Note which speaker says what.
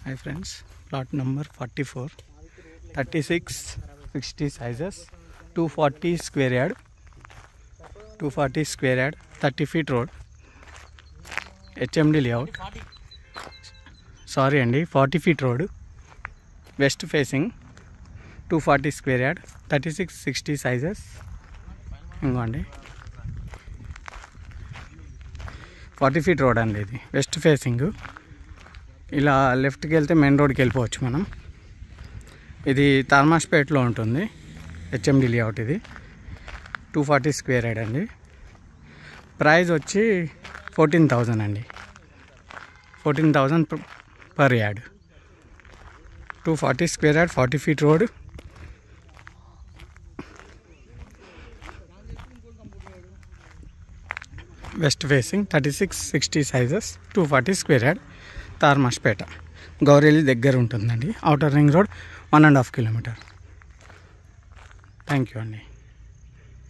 Speaker 1: hi friends plot number forty four thirty six sixty sizes two forty square yard two forty square yard thirty feet road HMD layout sorry అండి forty feet road west facing two forty square yard thirty six sixty sizes ఇంకోండి forty feet road అండి ఇది west facing ఇలా లెఫ్ట్కి వెళ్తే main రోడ్కి వెళ్ళిపోవచ్చు మనం ఇది తార్మాస్పేట్లో ఉంటుంది హెచ్ఎండి లేఅవుట్ ఇది టూ ఫార్టీ స్క్వేర్ యార్డ్ అండి ప్రైస్ వచ్చి ఫోర్టీన్ థౌజండ్ అండి fourteen thousand per yard two forty square yard forty feet road west facing thirty six sixty sizes two forty square yard Tarmaspeta Gourelli దగ్గర ఉంటుందండి outer ring road one and half kilometre thank you అండి